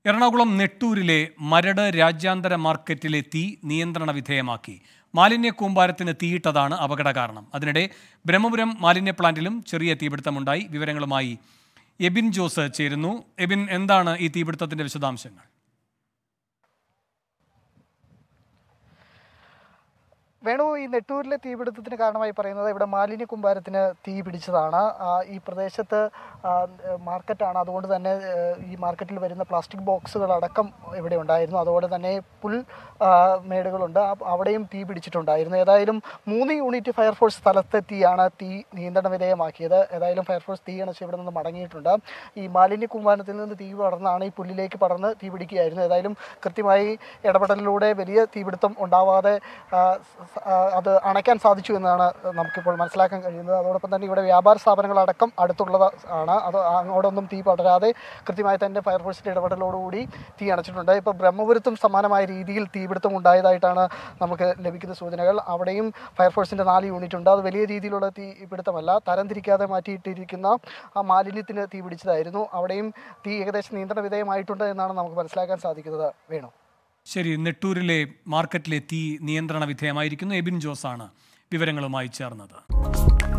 എറണാകുളം നെട്ടൂരിലെ മരട് രാജ്യാന്തര മാർക്കറ്റിലെ തീ നിയന്ത്രണ വിധേയമാക്കി മാലിന്യ കൂമ്പാരത്തിന് തീയിട്ടതാണ് അപകട കാരണം അതിനിടെ ബ്രഹ്മപുരം മാലിന്യ പ്ലാന്റിലും ചെറിയ തീപിടുത്തമുണ്ടായി വിവരങ്ങളുമായി എബിൻ ജോസ് ചേരുന്നു എബിൻ എന്താണ് ഈ തീപിടുത്തത്തിന്റെ വിശദാംശങ്ങൾ വേണു ഈ നെട്ടൂരിലെ തീപിടുത്തത്തിന് കാരണമായി പറയുന്നത് ഇവിടെ മാലിന്യ കുമ്പാരത്തിന് തീ പിടിച്ചതാണ് ആ, ഈ പ്രദേശത്ത് ആ, മാർക്കറ്റാണ് അതുകൊണ്ട് തന്നെ ഏ, ഈ മാർക്കറ്റിൽ വരുന്ന പ്ലാസ്റ്റിക് ബോക്സുകളടക്കം ഇവിടെ ഉണ്ടായിരുന്നു അതുപോലെ തന്നെ പുൽ ആ, മേടുകളുണ്ട് ആ- അവിടെയും തീ പിടിച്ചിട്ടുണ്ടായിരുന്നു ഏതായാലും മൂന്ന് യൂണിറ്റ് ഫയർഫോഴ്സ് സ്ഥലത്തെത്തിയാണ് തീ നിയന്ത്രണ വിധേയമാക്കിയത് ഏതായാലും ഫയർഫോഴ്സ് തീ അണച്ച് ഇവിടെ നിന്ന് മടങ്ങിയിട്ടുണ്ട് ഈ മാലിന്യ കുമ്പാരത്തിൽ നിന്ന് തീ പടർന്നാണ് ഈ പുല്ലിലേക്ക് പടർന്ന് തീ പിടിക്കുകയായിരുന്നു ഏതായാലും കൃത്യമായി ഇടപെടലിലൂടെ വലിയ തീപിടുത്തം ഉണ്ടാവാതെ ആ, സ- ആ, അത് അണയ്ക്കാൻ സാധിച്ചു എന്നാണ് നമുക്കിപ്പോൾ മനസ്സിലാക്കാൻ കഴിയുന്നത് അതോടൊപ്പം തന്നെ ഇവിടെ വ്യാപാര സ്ഥാപനങ്ങളടക്കം അടുത്തുള്ളത് ആണ് അത് അങ്ങോട്ടൊന്നും തീ പടരാതെ കൃത്യമായി തന്നെ ഫയർഫോഴ്സിൻ്റെ ഇടപെടലോടുകൂടി തീ അണച്ചിട്ടുണ്ട് ഇപ്പോൾ ബ്രഹ്മപുരത്തും സമാനമായ രീതിയിൽ തീപിടുത്തം ഉണ്ടായതായിട്ടാണ് നമുക്ക് ലഭിക്കുന്ന സൂചനകൾ അവിടെയും ഫയർഫോഴ്സിൻ്റെ നാല് യൂണിറ്റ് ഉണ്ട് അത് വലിയ രീതിയിലുള്ള തീ പിടുത്തമല്ല തരംതിരിക്കാതെ മാറ്റിയിട്ടിരിക്കുന്ന ആ മാലിന്യത്തിന് തീ പിടിച്ചതായിരുന്നു അവിടെയും തീ ഏകദേശം നിയന്ത്രണ വിധേയമായിട്ടുണ്ട് എന്നാണ് നമുക്ക് മനസ്സിലാക്കാൻ സാധിക്കുന്നത് വേണു ശരി നെട്ടൂരിലെ മാർക്കറ്റിലെ തീ നിയന്ത്രണ വിധേയമായിരിക്കുന്നു എബിൻ ജോസാണ് വിവരങ്ങളുമായി ചേർന്നത്